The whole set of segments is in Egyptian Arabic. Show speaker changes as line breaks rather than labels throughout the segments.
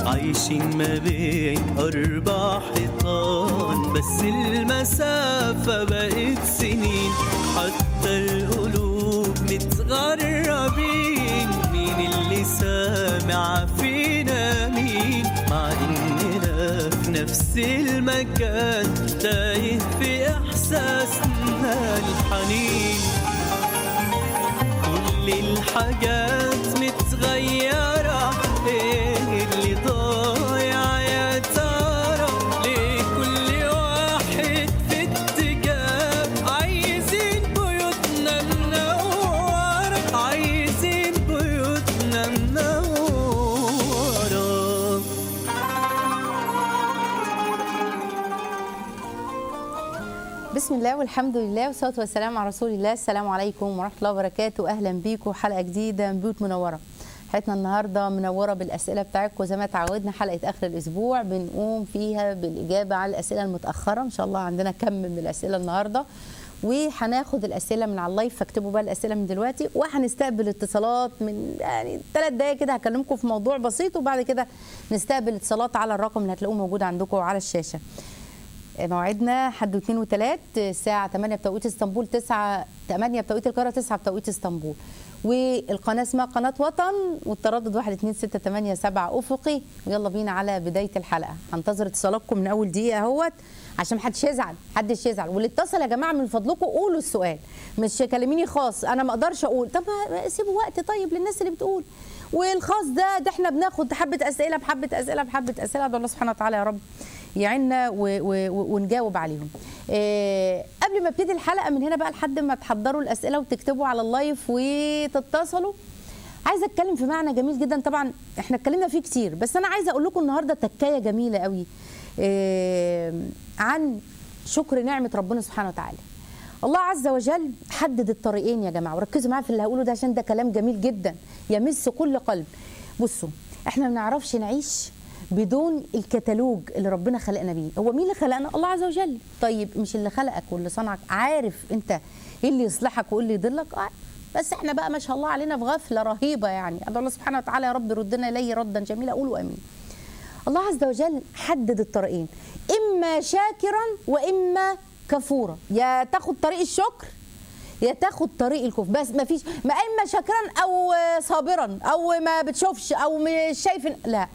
عايشين ما بين أربع حيطان بس المسافة بقت سنين حتى القلوب متغربين مين اللي سامع فينا مين مع إننا في نفس المكان تايه في إحساسنا الحنين كل الحاجات متغيرة ايه اللي ضايع يا ترى ليه كل واحد في اتجاه عايزين بيوتنا منورة عايزين بيوتنا منورة
بسم الله والحمد لله والصلاه والسلام على رسول الله السلام عليكم ورحمه الله وبركاته اهلا بيكم حلقه جديده من بيوت منوره حلقتنا النهارده منوره بالاسئله بتاعتكم زي ما تعودنا حلقه اخر الاسبوع بنقوم فيها بالاجابه على الاسئله المتاخره ان شاء الله عندنا كم من الاسئله النهارده وهناخد الاسئله من على اللايف فاكتبوا بقى الاسئله من دلوقتي وهنستقبل اتصالات من يعني ثلاث دقائق كده هكلمكم في موضوع بسيط وبعد كده نستقبل اتصالات على الرقم اللي هتلاقوه موجود عندكم على الشاشه موعدنا حد واثنين وثلاث الساعة 8 بتوقيت اسطنبول 9 8 بتوقيت القاهرة 9 بتوقيت اسطنبول والقناة اسمها قناة وطن والتردد 1 2 6 8 7 أفقي ويلا بينا على بداية الحلقة هنتظر اتصالاتكم من أول دقيقة اهوت عشان محدش يزعل محدش يزعل واللي اتصل يا جماعة من فضلكم قولوا السؤال مش كلميني خاص أنا ما أقدرش أقول طب ما سيبوا وقت طيب للناس اللي بتقول والخاص ده ده احنا بناخد حبة أسئلة بحبة أسئلة بحبة أسئلة أدعو الله سبحانه وتعالى يا رب يعيننا و- و- و- ونجاوب عليهم إيه قبل ما ابتدي الحلقه من هنا بقى لحد ما تحضروا الاسئله وتكتبوا على اللايف وتتصلوا عايزه اتكلم في معنى جميل جدا طبعا احنا اتكلمنا فيه كتير بس انا عايزه اقول لكم النهارده تكايه جميله قوي إيه عن شكر نعمه ربنا سبحانه وتعالى الله عز وجل حدد الطريقين يا جماعه وركزوا معايا في اللي هقوله ده عشان ده كلام جميل جدا يمس كل قلب بصوا احنا ما بنعرفش نعيش بدون الكتالوج اللي ربنا خلقنا بيه هو مين اللي خلقنا الله عز وجل طيب مش اللي خلقك واللي صنعك عارف انت ايه اللي يصلحك وايه اللي يضلك آه. بس احنا بقى ما شاء الله علينا في غفله رهيبه يعني ادعو الله سبحانه وتعالى يا رب يردنا اليه ردا جميلا قولوا امين الله عز وجل حدد الطريقين اما شاكرا واما كفورا يا تاخد طريق الشكر يا تاخد طريق الكفر بس ما فيش ما اما شاكرا او صابرا او ما بتشوفش او مش شايف إن- لا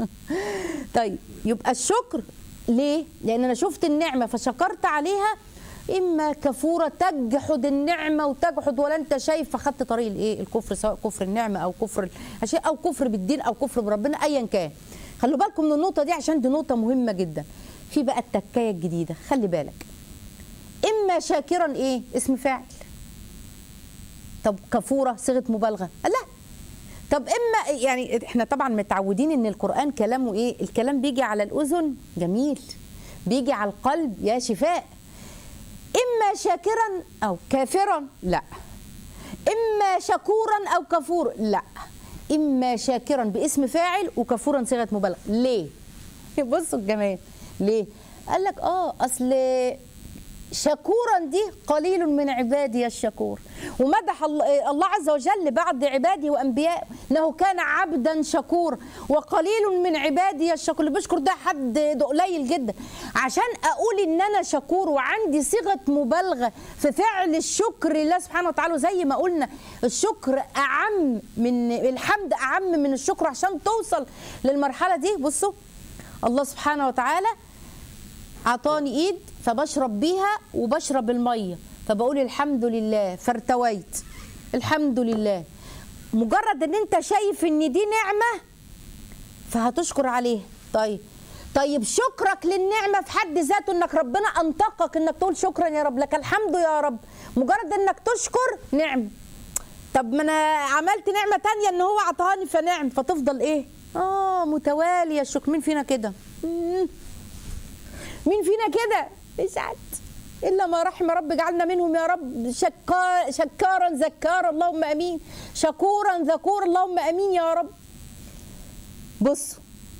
طيب يبقى الشكر ليه لان انا شفت النعمه فشكرت عليها اما كفوره تجحد النعمه وتجحد ولا انت شايف فخدت طريق الايه الكفر سواء كفر النعمه او كفر الاشياء او كفر بالدين او كفر بربنا ايا كان خلوا بالكم من النقطه دي عشان دي نقطه مهمه جدا في بقى التكايه الجديده خلي بالك اما شاكرا ايه اسم فاعل طب كفوره صيغه مبالغه لا طب اما يعني احنا طبعا متعودين ان القران كلامه ايه الكلام بيجي على الاذن جميل بيجي على القلب يا شفاء اما شاكرا او كافرا لا اما شكورا او كفور لا اما شاكرا باسم فاعل وكفورا صيغه مبالغه ليه بصوا الجمال ليه قال لك اه اصل شكورا دي قليل من عبادي الشكور ومدح الله الله عز وجل بعد عباده وانبيائه انه كان عبدا شكور وقليل من عبادي الشكور اللي بيشكر ده حد ده قليل جدا عشان اقول ان انا شكور وعندي صيغه مبالغه في فعل الشكر لله سبحانه وتعالى زي ما قلنا الشكر اعم من الحمد اعم من الشكر عشان توصل للمرحله دي بصوا الله سبحانه وتعالى اعطاني ايد فبشرب بيها وبشرب الميه فبقول الحمد لله فارتويت الحمد لله مجرد ان انت شايف ان دي نعمه فهتشكر عليها طيب طيب شكرك للنعمه في حد ذاته انك ربنا انطقك انك تقول شكرا يا رب لك الحمد يا رب مجرد انك تشكر نعم طب ما انا عملت نعمه تانية ان هو عطاني فنعم فتفضل ايه اه متواليه الشكر مين فينا كده مم. مين فينا كده اسعد الا ما رحم رب اجعلنا منهم يا رب شكا شكارا ذكارا اللهم امين شكورا ذكورا اللهم امين يا رب بصوا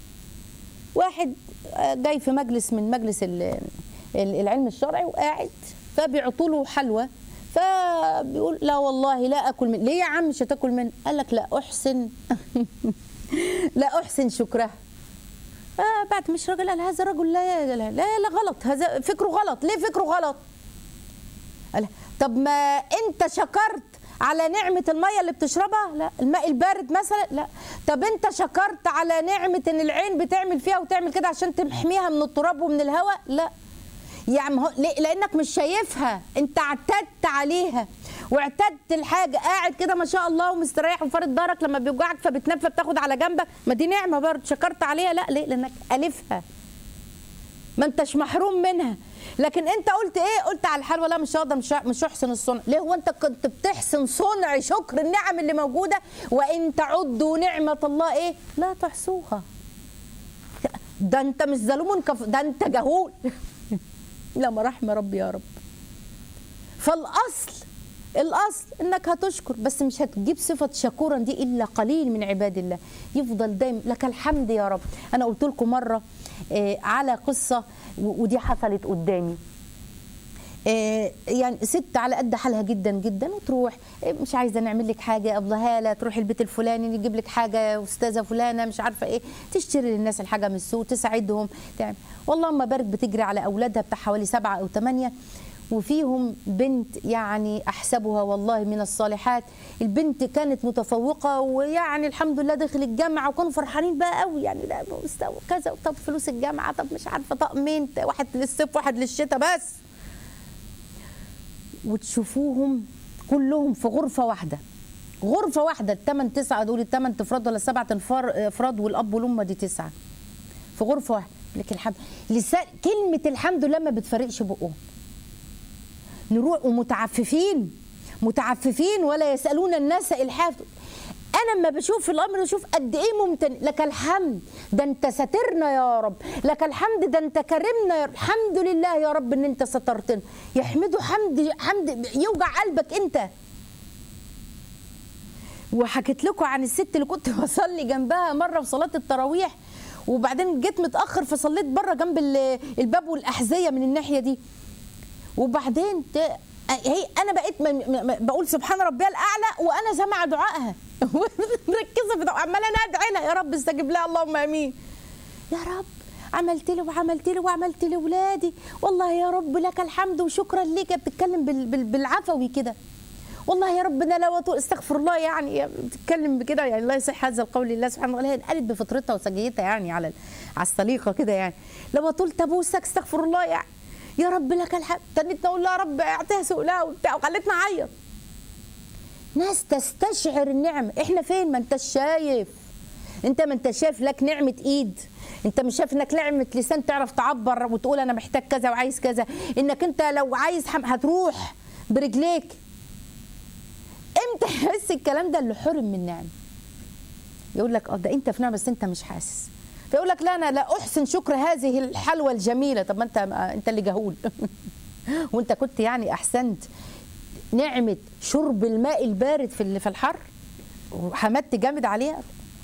واحد آه، جاي في مجلس من مجلس ال- ال- العلم الشرعي وقاعد فبيعطوا له حلوى فبيقول لا والله لا اكل من ليه يا عم مش هتاكل منه قال لك لا احسن لا احسن شكرها آه بعد مش راجل قال هذا رجل لا لا لا, لا غلط هذا فكره غلط ليه فكره غلط قال طب ما انت شكرت على نعمة المية اللي بتشربها لا الماء البارد مثلا لا طب انت شكرت على نعمة ان العين بتعمل فيها وتعمل كده عشان تحميها من التراب ومن الهواء لا يعني هو ليه؟ لانك مش شايفها انت اعتدت عليها واعتدت الحاجه قاعد كده ما شاء الله ومستريح وفارد ظهرك لما بيوجعك فبتنام فبتاخد على جنبك ما دي نعمه برضه شكرت عليها لا ليه لانك الفها ما انتش محروم منها لكن انت قلت ايه قلت على الحال ولا مش هقدر مش مش هحسن الصنع ليه هو انت كنت بتحسن صنع شكر النعم اللي موجوده وان تعدوا نعمه الله ايه لا تحصوها ده انت مش ظلوم كف... ده انت جهول لا ما رحم ربي يا رب فالاصل الاصل انك هتشكر بس مش هتجيب صفه شكورا دي الا قليل من عباد الله يفضل دايما لك الحمد يا رب انا قلت لكم مره آه على قصه ودي حصلت قدامي آه يعني ست على قد حالها جدا جدا وتروح آه مش عايزه نعمل لك حاجه ابله هاله تروح البيت الفلاني نجيب لك حاجه استاذه فلانه مش عارفه ايه تشتري للناس الحاجه من السوق تساعدهم تعمل والله ما بارك بتجري على اولادها بتاع حوالي سبعه او ثمانيه وفيهم بنت يعني احسبها والله من الصالحات البنت كانت متفوقه ويعني الحمد لله دخل الجامعه وكانوا فرحانين بقى قوي يعني لا مستوى كذا طب فلوس الجامعه طب مش عارفه طقمين واحد للصيف واحد للشتاء بس وتشوفوهم كلهم في غرفه واحده غرفه واحده الثمان تسعه دول الثمان افراد ولا سبعه افراد والاب والام دي تسعه في غرفه واحده لك الحمد لسان كلمه الحمد لله ما بتفرقش بقهم نروح ومتعففين متعففين ولا يسالون الناس الحاف انا لما بشوف الامر بشوف قد ايه ممتن لك الحمد ده انت سترنا يا رب لك الحمد ده انت كرمنا يا رب الحمد لله يا رب ان انت سترتنا يحمدوا حمد حمد يوجع قلبك انت وحكيت لكم عن الست اللي كنت بصلي جنبها مره في صلاه التراويح وبعدين جيت متاخر فصليت بره جنب الباب والاحذيه من الناحيه دي وبعدين ت... هي انا بقيت م... م... بقول سبحان ربي الاعلى وانا سامعه دعائها مركزه في دعاء عماله انا ادعي لها يا رب استجب لها اللهم امين يا رب عملت لي وعملت لي وعملت لي ولادي والله يا رب لك الحمد وشكرا ليك بتتكلم بال... بال... بالعفوي كده والله يا رب انا لو استغفر الله يعني بتتكلم بكده يعني الله يصح هذا القول لله سبحانه وتعالى هي قالت بفطرتها وسجيتها يعني على على السليقه كده يعني لو طولت ابوسك استغفر الله يعني يا رب لك الحمد تنيت اقول لها يا رب اعطيها سؤلها وبتاع وخلتنا اعيط ناس تستشعر النعمه احنا فين ما انت شايف انت ما انت شايف لك نعمه ايد انت مش شايف انك نعمه لسان تعرف تعبر وتقول انا محتاج كذا وعايز كذا انك انت لو عايز حم هتروح برجليك امتى يحس الكلام ده اللي حرم من نعمه يقول لك اه ده انت في نعمه بس انت مش حاسس فيقول لك لا انا لا احسن شكر هذه الحلوى الجميله طب ما انت انت اللي جهول وانت كنت يعني احسنت نعمه شرب الماء البارد في في الحر وحمدت جامد عليها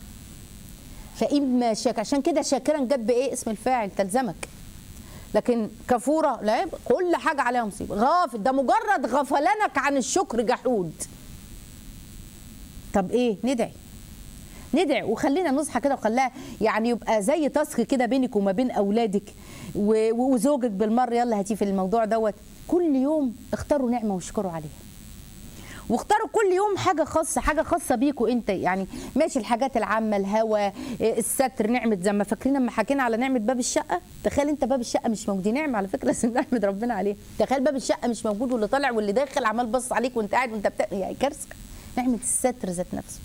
فاما شاك عشان كده شاكرا جت بايه اسم الفاعل تلزمك لكن كفوره لا كل حاجه عليها مصيبه غافل ده مجرد غفلانك عن الشكر جحود طب ايه ندعي ندعي وخلينا نصحى كده وخلاها يعني يبقى زي تاسك كده بينك وما بين اولادك وزوجك بالمره يلا هاتي في الموضوع دوت كل يوم اختاروا نعمه واشكروا عليها واختاروا كل يوم حاجه خاصه حاجه خاصه بيكوا انت يعني ماشي الحاجات العامه الهوا الستر نعمه زي ما فاكرين لما حكينا على نعمه باب الشقه تخيل انت باب الشقه مش موجود دي نعمه على فكره لازم نحمد ربنا عليها تخيل باب الشقه مش موجود واللي طالع واللي داخل عمال بص عليك وانت قاعد وانت بتا... يعني كارثه نعمه الستر ذات نفسه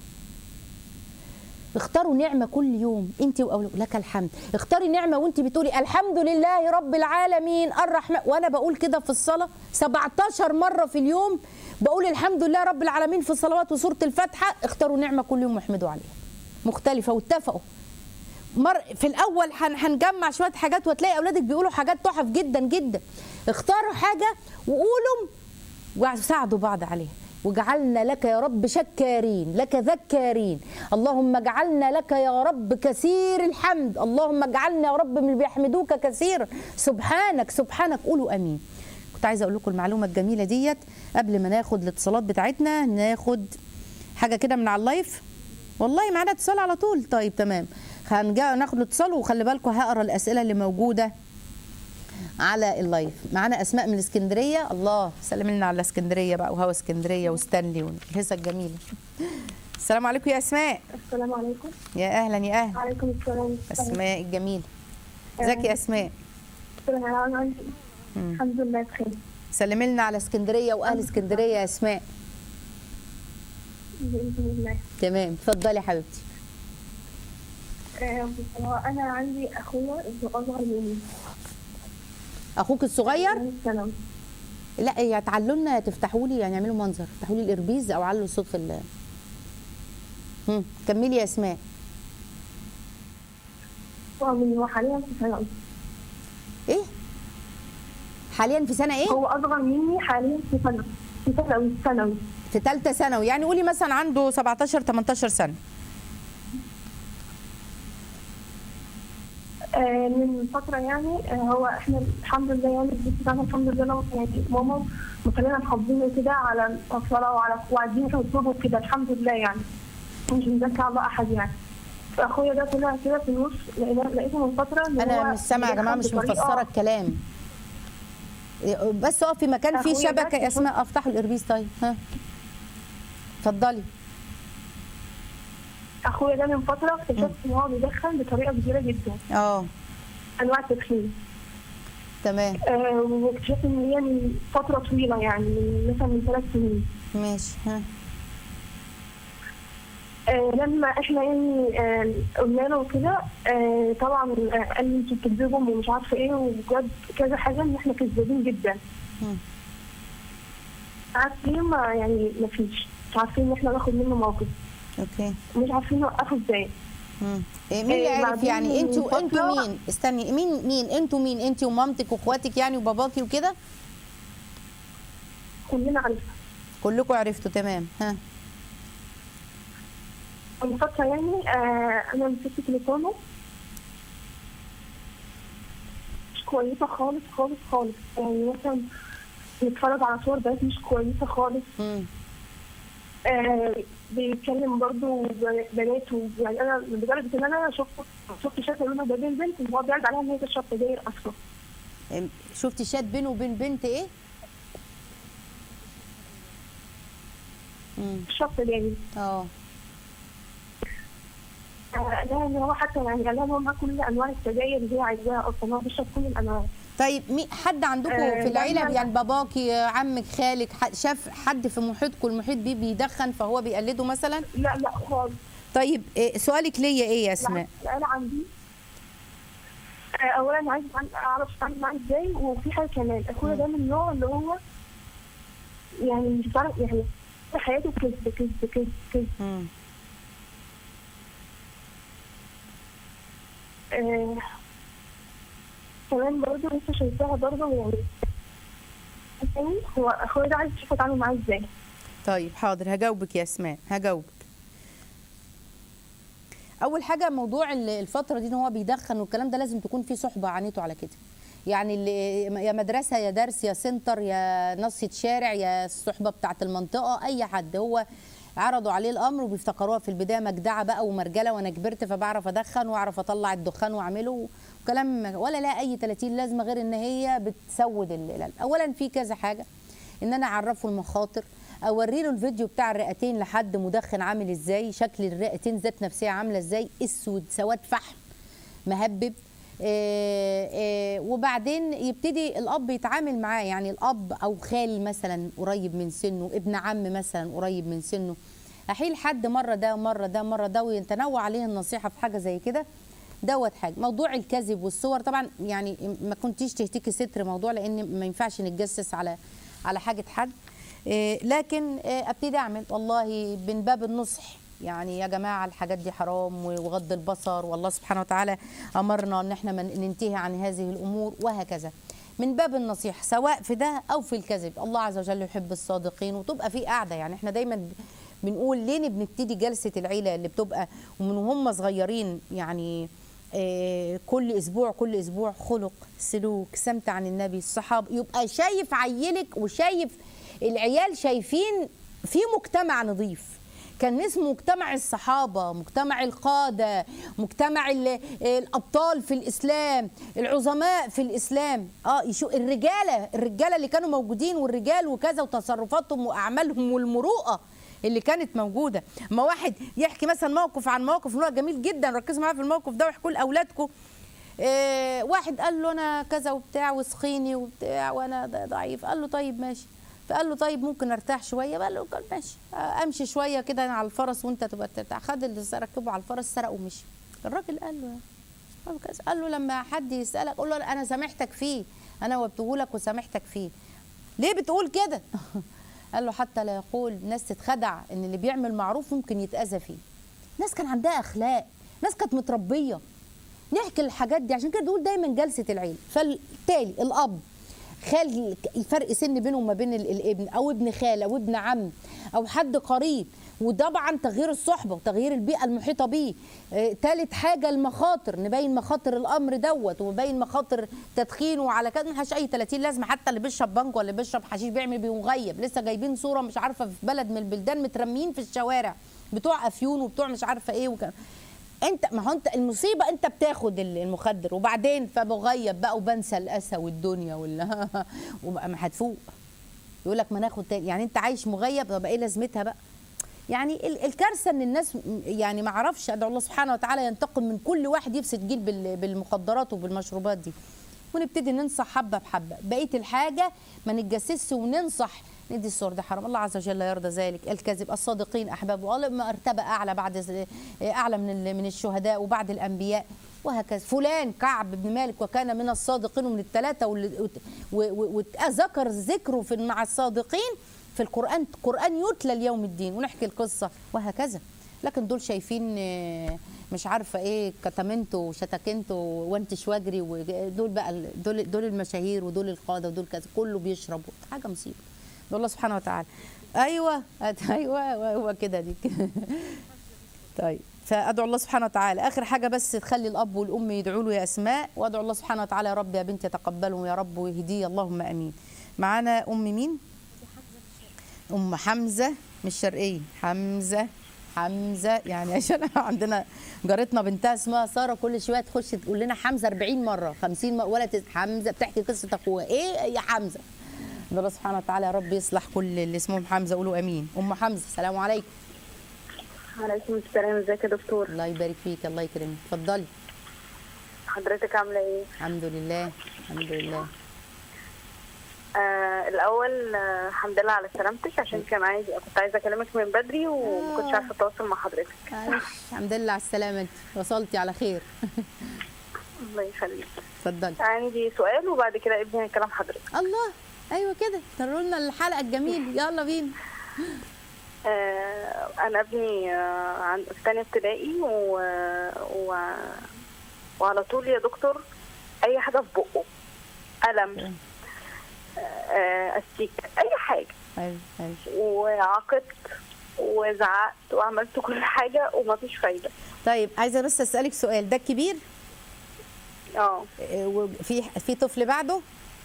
اختاروا نعمه كل يوم انت واولادك لك الحمد اختاري نعمه وانت بتقولي الحمد لله رب العالمين الرحمن وانا بقول كده في الصلاه 17 مره في اليوم بقول الحمد لله رب العالمين في الصلوات وسوره الفاتحه اختاروا نعمه كل يوم واحمدوا عليها مختلفه واتفقوا مر في الاول هنجمع شويه حاجات وتلاقي اولادك بيقولوا حاجات تحف جدا جدا اختاروا حاجه وقولوا وساعدوا بعض عليها وجعلنا لك يا رب شكارين لك ذكارين اللهم اجعلنا لك يا رب كثير الحمد اللهم اجعلنا يا رب من اللي بيحمدوك كثيرا سبحانك سبحانك قولوا امين كنت عايزه اقول لكم المعلومه الجميله ديت قبل ما ناخد الاتصالات بتاعتنا ناخد حاجه كده من على اللايف والله معانا اتصال على طول طيب تمام هنجا ناخد الاتصال وخلي بالكم هقرا الاسئله اللي موجوده على اللايف معانا اسماء من اسكندريه الله سلم لنا على اسكندريه بقى وهوا اسكندريه وستانلي والهيصه الجميله السلام عليكم يا اسماء
السلام عليكم
يا اهلا يا اهلا
وعليكم السلام
اسماء الجميله ازيك يا اسماء
السلام عليكم الحمد لله بخير
سلمي لنا على اسكندريه واهل اسكندريه يا اسماء
باذن الله
تمام اتفضلي يا حبيبتي
آه، هو انا عندي اخويا ابن اصغر مني
اخوك الصغير
من ثانوي
لا يا تعالوا لنا يا تفتحوا لي يعني اعملوا منظر افتحوا لي الاربيز او علوا الصوت في ال هم، كملي يا اسماء
هو من هو حاليا في ثانوي
ايه حاليا في سنه ايه
هو اصغر مني حاليا في ثانوي في ثانوي ثانوي
في ثالثه ثانوي يعني قولي مثلا عنده 17 18 سنه
آه، من فترة يعني آه، هو احنا الحمد لله يعني البيت بتاعنا الحمد لله لو- يعني ماما مخلينا محافظين كده على الصلاة وعلى وعايزين حدود وكده الحمد لله يعني مش بنزكي على احد يعني فاخويا ده طلع كده في النص لقينا- لقيته من فترة إن
انا
هو
مش سامعه يا جماعه مش
بيدخل بطريقة-
مفسره الكلام إيه، بس اقف في مكان فيه
أخويا ده
شبكه يا اسماء افتحوا الاربيز طيب ها اتفضلي
اخويا ده من فتره اكتشفت ان هو بيدخن بطريقه كبيره جدا
اه
انواع التدخين
تمام
آه واكتشفت ان هي من فتره طويله يعني من مثلا من ثلاث سنين
ماشي ها
آه لما احنا يعني آه قلنا له كده آه طبعا آه قال لي انتوا بتكذبوا ومش عارفه ايه وبجد كذا حاجه ان احنا كذابين جدا
مم.
عارفين ما يعني ما فيش مش عارفين ان احنا ناخد منه موقف
اوكي
مش عارفين نوقفه ازاي
مم. إيه مين اللي
إيه،
عرف
بعدين
يعني انتوا
فترة-
انتوا مين استني مين مين انتوا مين انت ومامتك واخواتك يعني وباباكي وكده
كلنا عارفين
كلكم عرفتوا تمام ها
من فترة يعني آه أنا مسكت تليفونه مش كويسة خالص خالص خالص يعني مثلا بيتفرج على صور بنات مش كويسة خالص
مم.
آه بيتكلم برضه بنات و- يعني أنا لدرجة إن أنا شفت شفت شكل منها ده بين بنت إن هو بيعرض عليها إن هي تشرب سجاير أصلا
إيه، شفتي شات بينه وبين بنت ايه مم.
تشرب سجاير
اه
آه لا إن هو حتى يعني قال لها إن هو معاه كل أنواع السجاير اللي هي عايزاها أصلا هو بيشرب كل الأنواع
طيب مي حد عندكم
آه،
في العيله
لما-
يعني باباكي عمك خالك ح- شاف حد في محيطكم المحيط بيه بيدخن فهو بيقلده مثلا
لا لا خالص
طيب إيه سؤالك ليا ايه يا اسماء
لا انا عندي آه، اولا عايز اعرف اتعامل معاه ازاي وفي حاجه كمان اخويا ده من النوع اللي هو يعني مش بعرف يعني في حياته كذب كذب كذب كذب
مم.
آه كمان برضه لسه شايفاها برضه يعني يعني هو اخويا ده عايز اشوف اتعامل معاه ازاي
طيب حاضر هجاوبك يا اسماء هجاوبك اول حاجه موضوع ال- الفتره دي ان هو بيدخن والكلام ده لازم تكون في صحبه عانيته على كده يعني اللي يا مدرسه يا درس يا سنتر يا نصية شارع يا الصحبه بتاعه المنطقه اي حد هو عرضوا عليه الامر وبيفتكروها في البدايه مجدعه بقى ومرجله وانا كبرت فبعرف ادخن واعرف اطلع الدخان واعمله وكلام ولا لا اي 30 لازمه غير ان هي بتسود ال- ال- اولا في كذا حاجه ان انا اعرفه المخاطر اوري له الفيديو بتاع الرئتين لحد مدخن عامل ازاي شكل الرئتين ذات نفسها عامله ازاي اسود سواد فحم مهبب آه، آه، وبعدين يبتدي الاب يتعامل معاه يعني الاب او خال مثلا قريب من سنه ابن عم مثلا قريب من سنه احيل حد مره ده مره ده مره ده ويتنوع عليه النصيحه في حاجه زي كده دوت حاجه موضوع الكذب والصور طبعا يعني ما كنتيش تهتكي ستر موضوع لان ما ينفعش نتجسس على على حاجه حد إيه، لكن إيه، ابتدي اعمل والله من باب النصح يعني يا جماعه الحاجات دي حرام وغض البصر والله سبحانه وتعالى امرنا ان احنا من- ننتهي عن هذه الامور وهكذا من باب النصيحه سواء في ده او في الكذب الله عز وجل يحب الصادقين وتبقى في قاعده يعني احنا دايما بنقول ليه بنبتدي جلسه العيله اللي بتبقى ومن هم صغيرين يعني آه، كل اسبوع كل اسبوع خلق سلوك سمت عن النبي الصحابه يبقى شايف عيلك وشايف العيال شايفين في مجتمع نظيف كان اسمه مجتمع الصحابه مجتمع القاده مجتمع ال- الابطال في الاسلام العظماء في الاسلام اه يشو الرجاله الرجاله اللي كانوا موجودين والرجال وكذا وتصرفاتهم واعمالهم والمروءه اللي كانت موجوده اما واحد يحكي مثلا موقف عن موقف اللي هو جميل جدا ركزوا معايا في الموقف ده واحكوا لاولادكم إيه واحد قال له انا كذا وبتاع وسخيني وبتاع وانا ض- ضعيف قال له طيب ماشي فقال له طيب ممكن ارتاح شويه قال له قال ماشي آه، امشي شويه كده على الفرس وانت تبقى ترتاح خد اللي ركبه على الفرس سرق ومشي الراجل قال له قال له كذا قال له لما حد يسالك قول له انا سامحتك فيه انا وبتقولك وسامحتك فيه ليه بتقول كده قال له حتى لا يقول ناس تتخدع ان اللي بيعمل معروف ممكن يتاذى فيه ناس كان عندها اخلاق ناس كانت متربيه نحكي الحاجات دي عشان كده بنقول دايما جلسه العيله فالتالي الاب خال فرق سن بينه وما بين ال- الابن او ابن خاله او ابن عم او حد قريب وطبعا تغيير الصحبه وتغيير البيئه المحيطه بيه آه، تالت حاجه المخاطر نبين مخاطر الامر دوت ونبين مخاطر تدخينه وعلى كده ملهاش اي 30 لازمه حتى اللي بيشرب بانجو ولا بيشرب حشيش بيعمل بيه مغيب لسه جايبين صوره مش عارفه في بلد من البلدان مترميين في الشوارع بتوع افيون وبتوع مش عارفه ايه وكده انت ما هو انت المصيبه انت بتاخد المخدر وبعدين فبغيب بقى وبنسى الاسى والدنيا ولا وبقى ما هتفوق يقول لك ما ناخد تاني يعني انت عايش مغيب طب ايه لازمتها بقى يعني ال- الكارثه ان الناس م- يعني ما اعرفش ادعو الله سبحانه وتعالى ينتقم من كل واحد يفسد جيل بال- بالمخدرات وبالمشروبات دي ونبتدي ننصح حبه بحبه بقيه الحاجه ما نتجسسش وننصح ندي الصور ده حرام الله عز وجل لا يرضى ذلك الكذب الصادقين احباب الله مرتبه اعلى بعد ز- اعلى من ال- من الشهداء وبعد الانبياء وهكذا فلان كعب بن مالك وكان من الصادقين ومن الثلاثه واللي- وت- و- و- وذكر ذكره في مع الصادقين في القران القران يتلى ليوم الدين ونحكي القصه وهكذا لكن دول شايفين آه، مش عارفه ايه كتمنتو وشتكنتو وانت شواجري ودول بقى ال- دول دول المشاهير ودول القاده ودول كذا كله بيشرب حاجه مصيبه ده الله سبحانه وتعالى ايوه ايوه هو كده دي طيب فادعو الله سبحانه وتعالى اخر حاجه بس تخلي الاب والام يدعوا له يا اسماء وادعو الله سبحانه وتعالى يا رب يا بنتي يتقبلهم يا رب ويهديه اللهم امين معانا ام مين ام حمزه مش شرقيه حمزه حمزه يعني عشان عندنا جارتنا بنتها اسمها ساره كل شويه تخش تقول لنا حمزه 40 مره 50 مره ولا تز... حمزه بتحكي قصه اخوها ايه يا حمزه الله سبحانه وتعالى يا رب يصلح كل اللي اسمهم حمزه قولوا امين ام حمزه السلام عليكم
عليكم السلام ازيك يا دكتور
الله يبارك فيك الله يكرمك اتفضلي
حضرتك عامله ايه
الحمد لله الحمد لله
آه الاول آه الحمد لله على سلامتك عشان كان عايز كنت عايزه اكلمك من بدري وما كنتش عارفه اتواصل مع حضرتك
معلش الحمد لله على السلامه انت وصلتي على خير
الله يخليك
اتفضلي
عندي سؤال وبعد كده ابني هيكلم حضرتك
الله ايوه كده تروا لنا الحلقه الجميله يلا بينا
آه انا ابني آه عن في ثانيه ابتدائي و... و... وعلى طول يا دكتور اي حاجه في بقه قلم آه استيك اي حاجه
ايوه ايوه
وعاقدت وزعقت وعملت كل حاجه ومفيش فايده
طيب عايزه بس اسالك سؤال ده الكبير
اه
اه، وفي في طفل بعده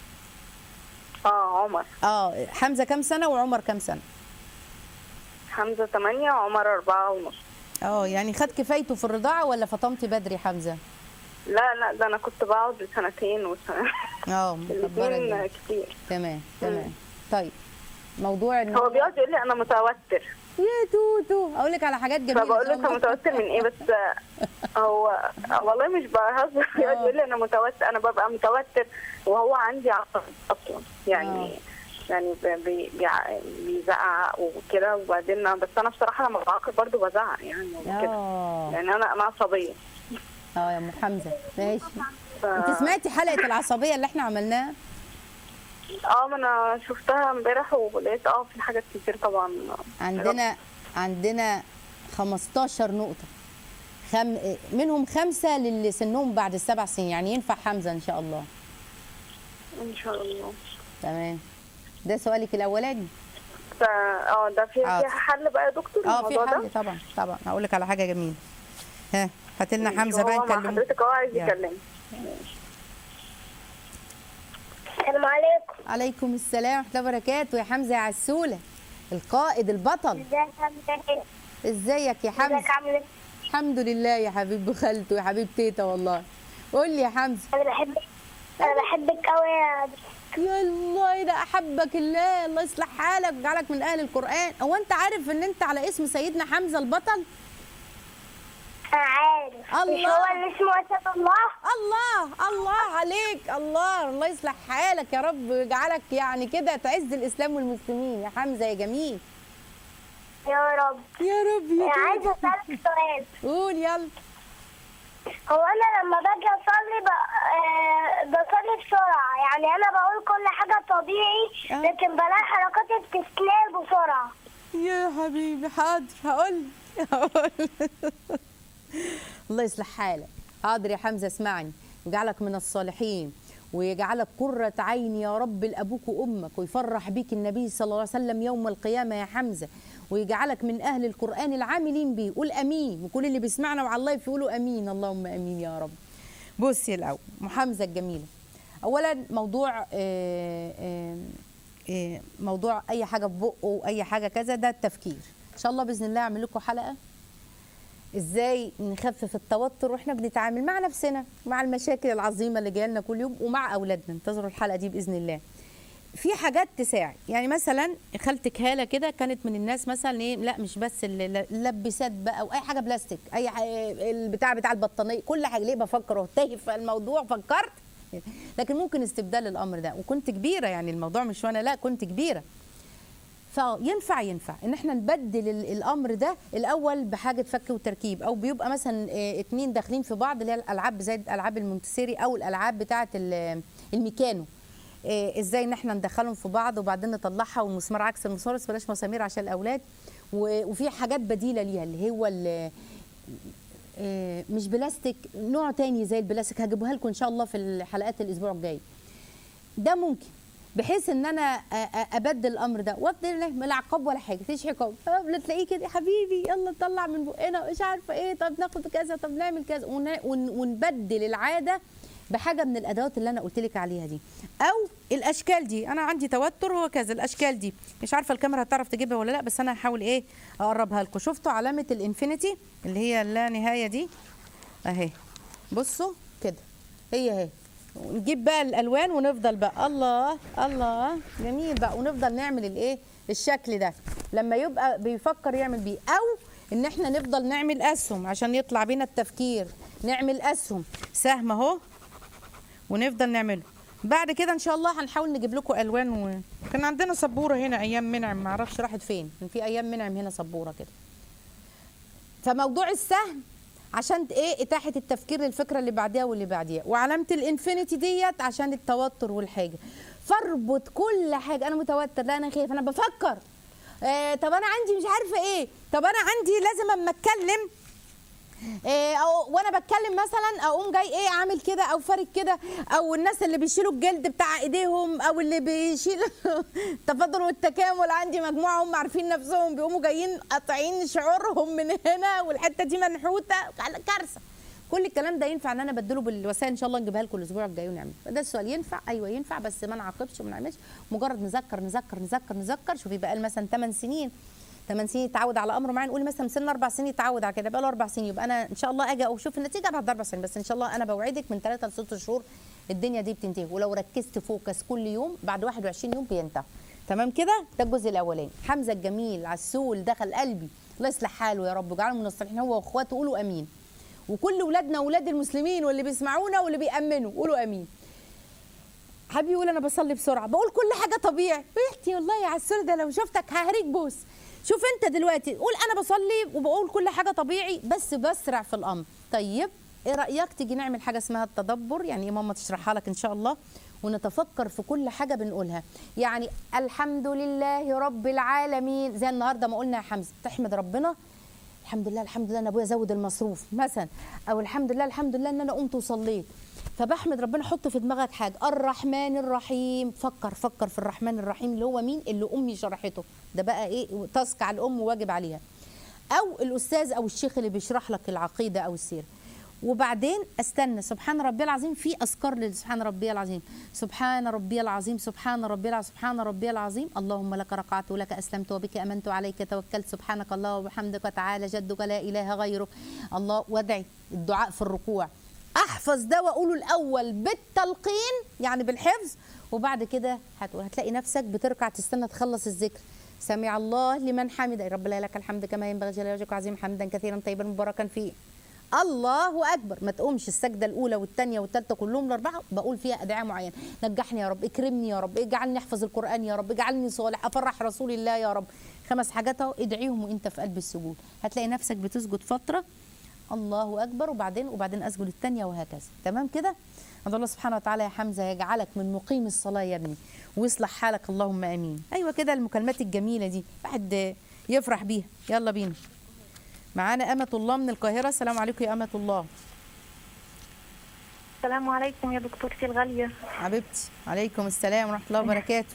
اه عمر
اه حمزه كام سنه وعمر كام سنه
حمزه 8 وعمر أربعة ونص
اه يعني خد كفايته في الرضاعه ولا فطمتي بدري حمزه
لا لا ده انا كنت بقعد سنتين وسنة
اه مكبره
الاثنين
الدنيا.
كتير
تمام تمام طيب موضوع ان
هو بيقعد يقول لي انا متوتر
يا توتو اقول لك على حاجات جميله
فبقول له
إن
انت
شاء الله.
متوتر من ايه بس هو والله مش بهزر بيقعد يقول لي انا متوتر انا ببقى متوتر وهو عندي عصب اصلا يعني يعني ب- بي- بيع- بيزعق وكده وبعدين بس انا بصراحه لما بعاقب برضه بزعق يعني وكده
اه
يعني انا انا عصبيه
اه يا ام حمزه ماشي
ف...
انت سمعتي حلقه العصبيه اللي احنا عملناها
اه ما انا شفتها امبارح ولقيت اه في حاجات كتير طبعا
عندنا عندنا 15 نقطة خم... منهم خمسة للي سنهم بعد السبع سنين يعني ينفع حمزة إن شاء الله
ان شاء الله
تمام ده سؤالك الأولاني
ف اه ده في
حاضر.
فيها حل بقى يا دكتور
اه في
الموضوع
حل
ده
طبعا طبعا هقول لك على حاجة جميلة ها هات لنا حمزة بقى
هو مع
نكلمه
حضرتك اهو عايز
يلا.
يكلمني
السلام عليكم
عليكم السلام ورحمة الله وبركاته يا حمزة يا عسولة القائد البطل
ازيك عامله ايه؟
ازيك يا حمزه
ازيك عامل ايه؟
الحمد لله يا حبيب خالته يا حبيب تيتا والله قول لي يا حمزه
انا بحبك انا بحبك قوي يا
يا الله ده احبك الله الله يصلح حالك ويجعلك من اهل القران هو انت عارف ان انت على اسم سيدنا حمزه البطل
انا عارف مش
الله.
هو اللي اسمه اسد الله
الله الله عليك الله الله يصلح حالك يا رب ويجعلك يعني كده تعز الاسلام والمسلمين يا حمزه يا جميل
يا رب
يا رب يا
انا
كده.
عايزه اسالك سؤال
قول يلا
هو انا لما باجي اصلي ب... آه بصلي بسرعه يعني انا بقول كل حاجه طبيعي
آه.
لكن بلاقي حركات استسلام بسرعه
يا حبيبي حاضر هقول هقول الله يصلح حالك حاضر يا حمزه اسمعني ويجعلك من الصالحين ويجعلك قرة عين يا رب لأبوك وأمك ويفرح بيك النبي صلى الله عليه وسلم يوم القيامة يا حمزة ويجعلك من أهل القرآن العاملين بيه قول أمين وكل اللي بيسمعنا وعلى الله يقولوا أمين اللهم أمين يا رب بصي الأول أم حمزة الجميلة أولا موضوع آه، آه، آه، موضوع أي حاجة في بقه أي حاجة كذا ده التفكير إن شاء الله بإذن الله أعمل لكم حلقة ازاي نخفف التوتر واحنا بنتعامل مع نفسنا مع المشاكل العظيمه اللي جايه لنا كل يوم ومع اولادنا انتظروا الحلقه دي باذن الله في حاجات تساعد يعني مثلا خالتك هاله كده كانت من الناس مثلا ايه لا مش بس اللبسات بقى او اي حاجه بلاستيك اي ح- البتاع بتاع البطانيه كل حاجه ليه بفكر وتايه في الموضوع فكرت لكن ممكن استبدال الامر ده وكنت كبيره يعني الموضوع مش وانا لا كنت كبيره فينفع ينفع ان احنا نبدل ال- الامر ده الاول بحاجه فك وتركيب او بيبقى مثلا آه، اتنين داخلين في بعض اللي هي الالعاب زي العاب المونتسيري او الالعاب بتاعه ال- الميكانو آه، ازاي ان احنا ندخلهم في بعض وبعدين نطلعها والمسمار عكس المسمار بس بلاش مسامير عشان الاولاد و- وفي حاجات بديله ليها اللي هو ال- آه، مش بلاستيك نوع تاني زي البلاستيك هجيبوها لكم ان شاء الله في الحلقات الاسبوع الجاي ده ممكن بحيث ان انا أ- أ- ابدل الامر ده وافضل لا لا عقاب ولا حاجه مفيش عقاب افضل تلاقيه كده يا حبيبي يلا نطلع من بقنا مش عارفه ايه طب ناخد كذا طب نعمل كذا ون- ون- ونبدل العاده بحاجه من الادوات اللي انا قلت لك عليها دي او الاشكال دي انا عندي توتر هو كذا الاشكال دي مش عارفه الكاميرا هتعرف تجيبها ولا لا بس انا هحاول ايه اقربها لكم شفتوا علامه الانفينيتي اللي هي اللا نهايه دي اهي بصوا كده هي اهي نجيب بقى الالوان ونفضل بقى الله الله جميل بقى ونفضل نعمل الايه الشكل ده لما يبقى بيفكر يعمل بيه او ان احنا نفضل نعمل اسهم عشان يطلع بينا التفكير نعمل اسهم سهم اهو ونفضل نعمله بعد كده ان شاء الله هنحاول نجيب لكم الوان و... كان عندنا سبوره هنا ايام منعم ما اعرفش راحت فين كان في ايام منعم هنا سبوره كده فموضوع السهم عشان ايه اتاحه التفكير للفكره اللي بعديها واللي بعديها وعلامه الانفينيتي ديت عشان التوتر والحاجه فاربط كل حاجه انا متوتر لا انا خايف انا بفكر آه طب انا عندي مش عارفه ايه طب انا عندي لازم اما اتكلم إيه او وانا بتكلم مثلا اقوم جاي ايه عامل كده او فارد كده او الناس اللي بيشيلوا الجلد بتاع ايديهم او اللي بيشيل التفاضل والتكامل عندي مجموعه هم عارفين نفسهم بيقوموا جايين قاطعين شعورهم من هنا والحته دي منحوته كارثه كل الكلام ده ينفع ان انا ابدله بالوسائل ان شاء الله نجيبها لكم الاسبوع الجاي ونعمل ده السؤال ينفع ايوه ينفع بس ما نعاقبش وما نعملش مجرد نذكر نذكر نذكر نذكر شوفي بقى مثلا 8 سنين 8 سنين يتعود على امر معين نقول مثلا سن اربع سنين يتعود على كده بقى له اربع سنين يبقى انا ان شاء الله اجي اشوف النتيجه بعد اربع سنين بس ان شاء الله انا بوعدك من ثلاثه لست شهور الدنيا دي بتنتهي ولو ركزت فوكس كل يوم بعد 21 يوم بينتهي تمام كده ده الجزء الاولاني حمزه الجميل عسول دخل قلبي الله يصلح حاله يا رب ويجعله من الصالحين هو واخواته قولوا امين وكل ولادنا واولاد المسلمين واللي بيسمعونا واللي بيامنوا قولوا امين حبيبي يقول انا بصلي بسرعه بقول كل حاجه طبيعي ويحكي والله يا عسول ده لو شفتك ههريك بوس شوف انت دلوقتي قول انا بصلي وبقول كل حاجه طبيعي بس بسرع في الامر طيب ايه رايك تيجي نعمل حاجه اسمها التدبر يعني ايه ماما تشرحها لك ان شاء الله ونتفكر في كل حاجه بنقولها يعني الحمد لله رب العالمين زي النهارده ما قلنا يا حمزه تحمد ربنا الحمد لله الحمد لله ان ابويا زود المصروف مثلا او الحمد لله الحمد لله ان انا قمت وصليت فبحمد ربنا حط في دماغك حاجه الرحمن الرحيم فكر فكر في الرحمن الرحيم اللي هو مين اللي امي شرحته ده بقى ايه تاسك على الام وواجب عليها او الاستاذ او الشيخ اللي بيشرح لك العقيده او السيره وبعدين استنى سبحان ربي العظيم في اذكار لسبحان ربي العظيم سبحان ربي العظيم سبحان ربي العظيم سبحان ربي العظيم اللهم لك ركعت ولك اسلمت وبك امنت وعليك توكلت سبحانك الله وبحمدك وتعالى جدك لا اله غيرك الله وادعي الدعاء في الركوع احفظ ده واقوله الاول بالتلقين يعني بالحفظ وبعد كده هتقول هتلاقي نفسك بتركع تستنى تخلص الذكر سمع الله لمن حمد يا رب لا لك الحمد كما ينبغي جل وجهك عظيم حمدا كثيرا طيبا مباركا فيه الله اكبر ما تقومش السجده الاولى والثانيه والثالثه كلهم الاربعه بقول فيها ادعاء معينه نجحني يا رب اكرمني يا رب اجعلني احفظ القران يا رب اجعلني صالح افرح رسول الله يا رب خمس حاجات اهو ادعيهم وانت في قلب السجود هتلاقي نفسك بتسجد فتره الله اكبر وبعدين وبعدين اسجد الثانيه وهكذا تمام كده ادعو الله سبحانه وتعالى يا حمزه يجعلك من مقيم الصلاه يا ابني ويصلح حالك اللهم امين ايوه كده المكالمات الجميله دي واحد يفرح بيها يلا بينا معانا أمة الله من القاهرة السلام عليكم يا أمة الله
السلام عليكم يا دكتورتي الغالية
حبيبتي عليكم السلام ورحمة الله وبركاته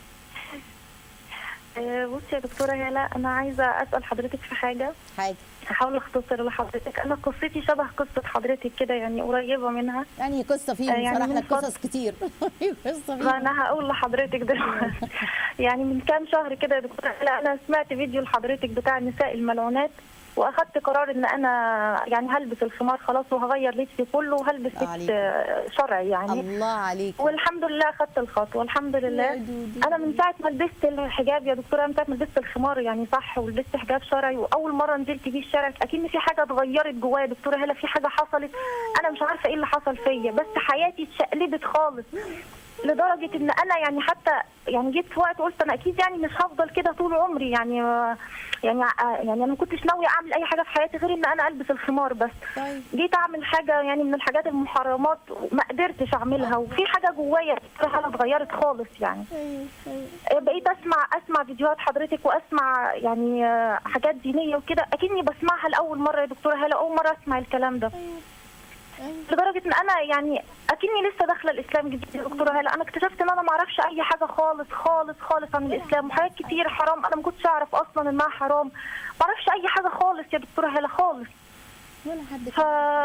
آه، بصي يا دكتورة هلا أنا عايزة أسأل حضرتك في حاجة
حاجة
هحاول أختصر لحضرتك أنا قصتي شبه قصة حضرتك كده يعني قريبة منها
يعني هي قصة فيه
آه، يعني
بصراحة
من
لك قصص
فضل-
كتير هي قصة فيه
فأنا هقول لحضرتك دلوقتي يعني من كام شهر كده يا دكتورة هلا أنا سمعت فيديو لحضرتك بتاع النساء الملعونات واخدت قرار ان انا يعني هلبس الخمار خلاص وهغير لبسي كله وهلبس
الله عليك.
لبس آه، شرعي يعني
الله عليك
والحمد لله اخدت الخطوه الحمد لله انا من ساعه ما لبست الحجاب يا دكتوره من ساعه ما لبست الخمار يعني صح ولبست حجاب شرعي واول مره نزلت بيه الشارع اكيد في حاجه اتغيرت جوايا يا دكتوره هلا في حاجه حصلت انا مش عارفه ايه اللي حصل فيا بس حياتي اتشقلبت خالص لدرجه ان انا يعني حتى يعني جيت في وقت قلت انا اكيد يعني مش هفضل كده طول عمري يعني يعني يعني انا ما كنتش ناويه اعمل اي حاجه في حياتي غير ان انا البس الخمار بس
طيب
جيت اعمل حاجه يعني من الحاجات المحرمات ما قدرتش اعملها وفي حاجه جوايا حاجه اتغيرت خالص يعني بقيت اسمع اسمع فيديوهات حضرتك واسمع يعني آه، حاجات دينيه وكده اكني بسمعها لاول مره يا دكتوره هلا اول مره اسمع الكلام ده لدرجه ان انا يعني اكني لسه داخله الاسلام جديد يا دكتوره هلا انا اكتشفت ان انا ما اعرفش اي حاجه خالص خالص خالص عن الاسلام وحاجات كتير حرام انا ما كنتش اعرف اصلا انها حرام ما اعرفش اي حاجه خالص يا دكتوره هلا خالص
ولا حد
ف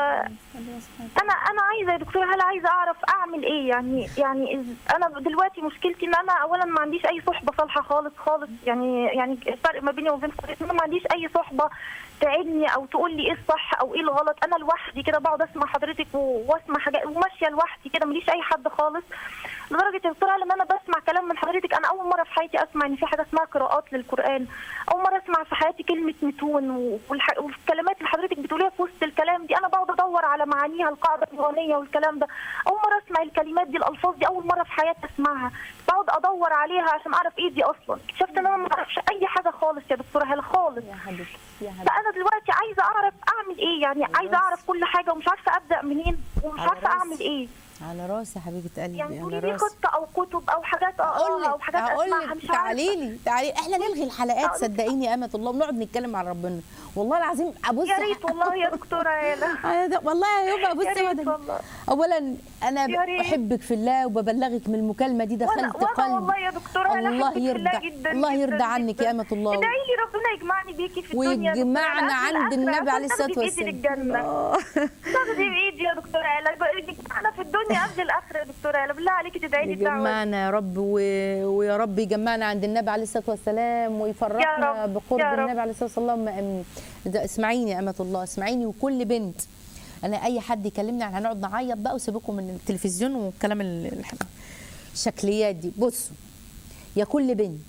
انا انا عايزه يا دكتوره هلا عايزه اعرف اعمل ايه يعني يعني إز- انا دلوقتي مشكلتي ان انا اولا ما عنديش اي صحبه صالحه خالص خالص يعني يعني الفرق ما بيني وبين حضرتك إن انا ما عنديش اي صحبه تعدني او تقول لي ايه الصح او ايه الغلط انا لوحدي كده بقعد اسمع حضرتك و- واسمع حاجات وماشيه لوحدي كده ماليش اي حد خالص لدرجه يا دكتوره لما انا بسمع كلام من حضرتك انا اول مره في حياتي اسمع ان في حاجه اسمها قراءات للقران اول مره اسمع في حياتي كلمه متون والح- والكلمات اللي حضرتك بتقوليها في وسط الكلام دي انا بقعد ادور على معانيها القاعده النورانيه والكلام ده اول مره اسمع الكلمات دي الالفاظ دي اول مره في حياتي اسمعها بقعد ادور عليها عشان اعرف ايه دي اصلا اكتشفت ان انا ما اعرفش اي حاجه خالص يا دكتوره هلا خالص
يا حبيبتي يا حبيبتي
فانا دلوقتي عايزه اعرف اعمل ايه يعني عايزه اعرف كل حاجه ومش عارفه ابدا منين ومش
على
عارفه
راسي.
اعمل ايه
على راسي يا حبيبة قلبي
يعني
على
قولي لي
راسي
خطه او كتب او حاجات
اقول
اقراها او
لك
حاجات
اقول
اسمعها
لك
مش عارفه
تعالي لي تعالي احنا نلغي الحلقات
أقول لك.
صدقيني يا امة الله ونقعد نتكلم على ربنا والله العظيم ابص
يا ريت والله يا دكتوره هاله
أنا ده- والله يا يوم
يا
بصي
ريت
بدل-
والله
اولا انا
يا ريت.
بحبك في الله وببلغك من المكالمه دي
وانا
دخلت
وانا
قلبي
والله يا دكتوره انا
الله
أحبك في الله
يرضى
جدا
الله
جدا
يرضى عنك
جدا.
يا امة الله
ادعي لي ربنا يجمعني بيكي في الدنيا يا دكتورة
ويجمعنا
هالة.
عند
الآخرة
النبي
عشان
عليه الصلاه
تاخدي بإيدي
والسلام
للجنه
آه.
تاخدي بايدي يا دكتوره هاله يجمعنا في الدنيا قبل الاخره يا دكتوره هاله بالله عليكي تدعي لي الدعوه دي.
يجمعنا يا رب و... ويا رب يجمعنا عند النبي عليه الصلاه والسلام ويفرحنا
يا رب،
بقرب
يا رب.
النبي عليه الصلاه والسلام اللهم امين ده اسمعيني يا امه الله اسمعيني وكل بنت انا اي حد يكلمني عن هنقعد نعيط بقى وسيبكم من التلفزيون والكلام ال- ال- الشكليات دي بصوا يا كل بنت